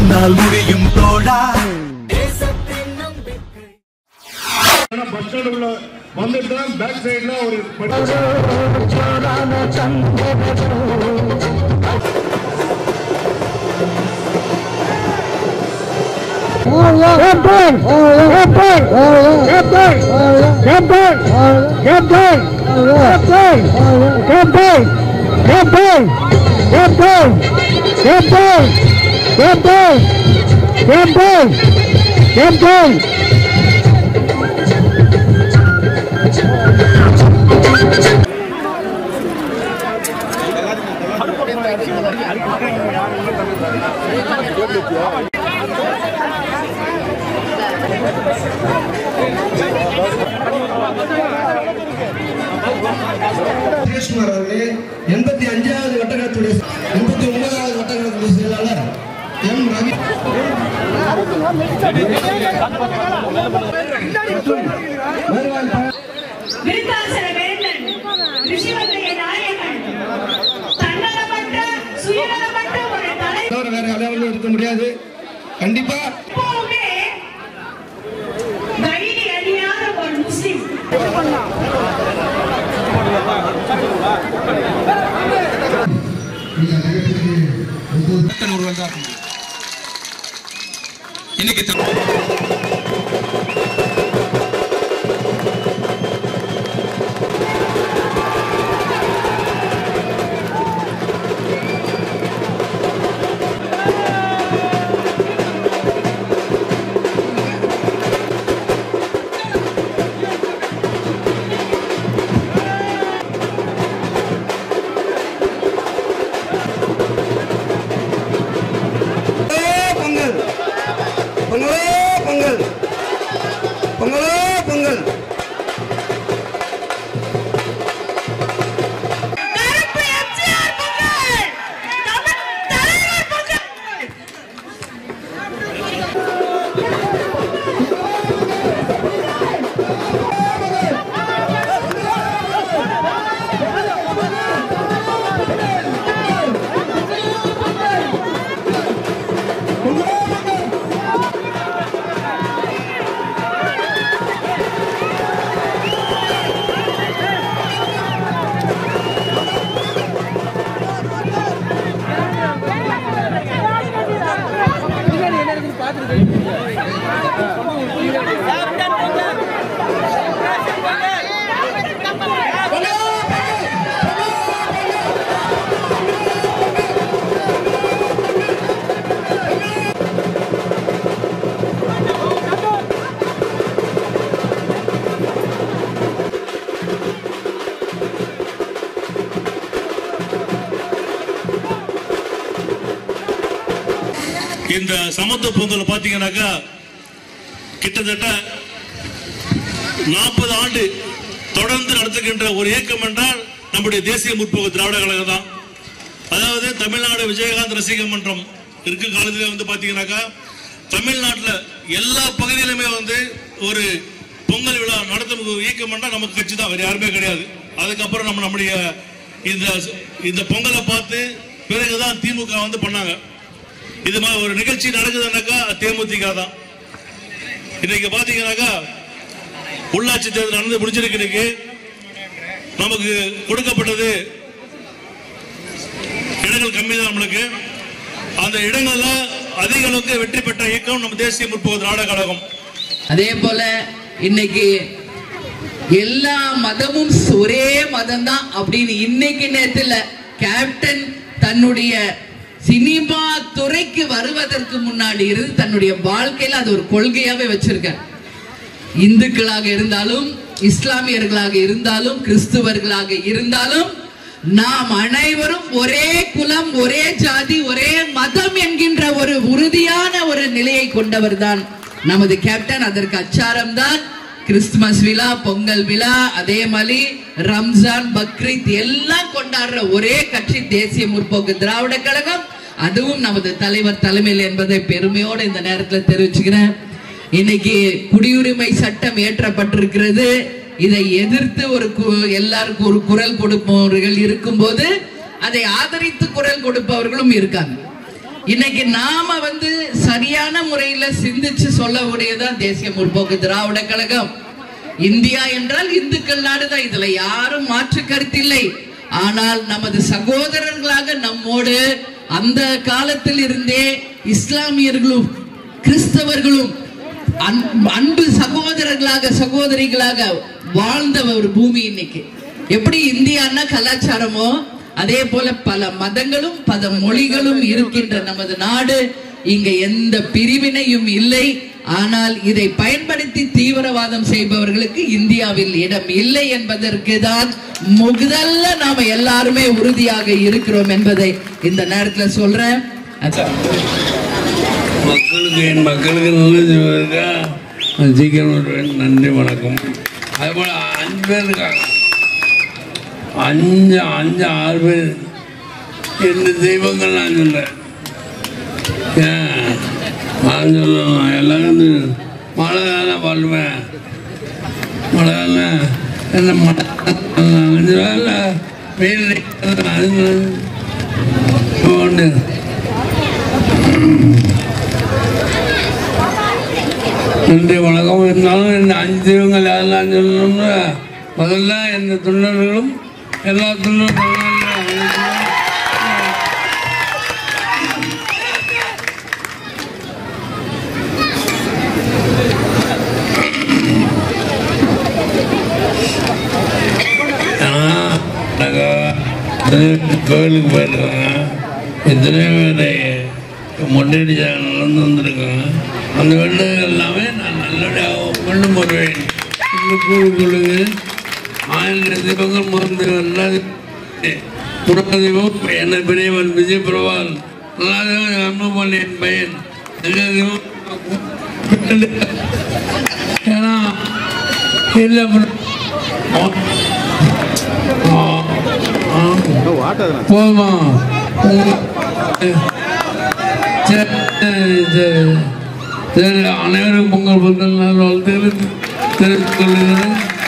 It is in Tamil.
உன்னால் முடியும் தோழா ஆனா பஸ் ஸ்டாண்ட் உள்ள வந்துட்டு தான் பேக் சைடுல ஒரு படி- சுரேஷ்குமார் அவர்களே எண்பத்தி அஞ்சாவது வட்டக்கழகத்துடைய எண்பத்தி ஒன்பதாவது வட்டக்கழகத்துடைய செயலாளர் எம் ரவி விருத்தாசல வேந்தன் ரிஷிவந்தைய நாயகன் தன்னலமற்ற சுயநலமற்ற ஒரு தலை தவிர வேற அளவில் இருக்க முடியாது கண்டிப்பா எப்பவுமே தைரிய அறியாத ஒரு முஸ்லிம் இன்னைக்கு த- பொங்கல் பொங்கலோ பொங்கல் பொங்கலோ பொங்கல் கருப்பு எம்ஜிஆர் பொங்கல் தமிழ் தலைவர் பொங்கல் இந்த சமத்துவ பொங்கல் பாத்தீங்கன்னாக்கா கிட்டத்தட்ட நாற்பது ஆண்டு தொடர்ந்து நடத்துகின்ற ஒரு இயக்கம் என்றால் நம்முடைய தேசிய முற்போக்கு திராவிட கழகம் தான் அதாவது தமிழ்நாடு விஜயகாந்த் ரசிக மன்றம் இருக்க காலத்துல வந்து பாத்தீங்கன்னாக்கா தமிழ்நாட்டுல எல்லா பகுதியிலுமே வந்து ஒரு பொங்கல் விழா நடத்தும் ஒரு இயக்கம் என்றால் நமக்கு கட்சி தான் வேற யாருமே கிடையாது அதுக்கப்புறம் நம்ம நம்முடைய இந்த இந்த பொங்கலை பார்த்து பிறகுதான் திமுக வந்து பண்ணாங்க இது மாதிரி ஒரு நிகழ்ச்சி நடக்குதுன்னாக்கா தேமுதிக தான் இன்னைக்கு பாத்தீங்கன்னாக்கா உள்ளாட்சி தேர்தல் நடந்து முடிஞ்சிருக்கு இன்னைக்கு நமக்கு கொடுக்கப்பட்டது இடங்கள் கம்மி தான் நம்மளுக்கு அந்த இடங்கள்ல அதிக அளவுக்கு வெற்றி பெற்ற இயக்கம் நம்ம தேசிய முற்போக்கு திராவிட கழகம் அதே போல இன்னைக்கு எல்லா மதமும் ஒரே மதம் தான் அப்படின்னு இன்னைக்கு நேரத்துல கேப்டன் தன்னுடைய சினிமா துறைக்கு வருவதற்கு முன்னாடி இருந்து தன்னுடைய வாழ்க்கையில அது ஒரு கொள்கையாவே வச்சிருக்கார் இந்துக்களாக இருந்தாலும் இஸ்லாமியர்களாக இருந்தாலும் கிறிஸ்துவர்களாக இருந்தாலும் நாம் அனைவரும் ஒரே குலம் ஒரே ஜாதி ஒரே மதம் என்கின்ற ஒரு உறுதியான ஒரு நிலையை கொண்டவர் தான் நமது கேப்டன் அதற்கு அச்சாரம் தான் கிறிஸ்துமஸ் விழா பொங்கல் விழா அதே மாதிரி ரம்ஜான் பக்ரீத் எல்லாம் கொண்டாடுற ஒரே கட்சி தேசிய முற்போக்கு திராவிட கழகம் அதுவும் நமது தலைவர் தலைமையில் என்பதை பெருமையோடு இந்த நேரத்தில் தெரிவிச்சுக்கிறேன் இன்னைக்கு குடியுரிமை சட்டம் ஏற்றப்பட்டிருக்கிறது இதை எதிர்த்து ஒரு கு- எல்லாருக்கும் ஒரு குரல் கொடுப்பவர்கள் இருக்கும்போது அதை ஆதரித்து குரல் கொடுப்பவர்களும் இருக்காங்க இன்னைக்கு நாம வந்து சரியான முறையில சிந்திச்சு சொல்லக்கூடியதான் தேசிய முற்போக்கு திராவிட கழகம் இந்தியா என்றால் இந்துக்கள் நாடுதான் இதுல யாரும் மாற்று கருத்தில்லை ஆனால் நமது சகோதரர்களாக நம்மோடு அந்த காலத்தில் இருந்தே இஸ்லாமியர்களும் கிறிஸ்தவர்களும் அன்- அன்பு சகோதரர்களாக சகோதரிகளாக வாழ்ந்த ஒரு பூமி இன்னைக்கு எப்படி இந்தியான்னா கலாச்சாரமோ அதே போல பல மதங்களும் பல மொழிகளும் இருக்கின்ற நமது நாடு இங்க எந்த பிரிவினையும் இல்லை ஆனால் இதை பயன்படுத்தி தீவிரவாதம் செய்பவர்களுக்கு இந்தியாவில் இடம் இல்லை என்பதற்கு தான் முதல்ல நாம எல்லாருமே உறுதியாக இருக்கிறோம் என்பதை இந்த நேரத்துல சொல்றேன் அதான். மக்களுக்கு என் மக்களுக்கு நல்லது செய்வதற்கா நான் சீக்கிரம் வருவேன் நன்றி வணக்கம் அதுபோல் அஞ்சு பேர் இருக்காங்க அஞ்சு அஞ்சு ஆறு பேர் ரெண்டு தெய்வங்கள் நான் சொல்கிறேன் ஏன் நான் சொல்லணும் எல்லாரும் மழை காலம் வாழ்வேன் மழை காலம் என்ன மழை அஞ்சு வேலை வெயில் அது ஒன்று நன்றி வணக்கம் இருந்தாலும் இந்த அஞ்சு தெய்வங்கள் யாரெல்லாம் சொல்லணும்னு முதல்ல எந்த தொண்டர்களும் எல்லா தொண்டர்களும் கோயிலுக்கு போயிருக்காங்க எத்தனை பேர் மொட்டையடிச்சாங்கன்னு வந்திருக்காங்க அந்த வேண்டுதல் எல்லாமே நான் நல்லபடியாக கொண்டு வருவேன் இந்த கூறுகளுக்கு ஆயிரம் தீபங்கள் மறந்து எல்லா புறதீபம் என்ன பெரியவன் விஜய் பிரபால் நல்லா அன்பு என் பையன் எல்லா தீபம் ஏன்னா இல்லை போதுமா சரி சரி சரி அனைவரும் பொங்கல் பொங்கல் நாள் வாழ்த்து தெரிவித்துக் கொள்கிறேன்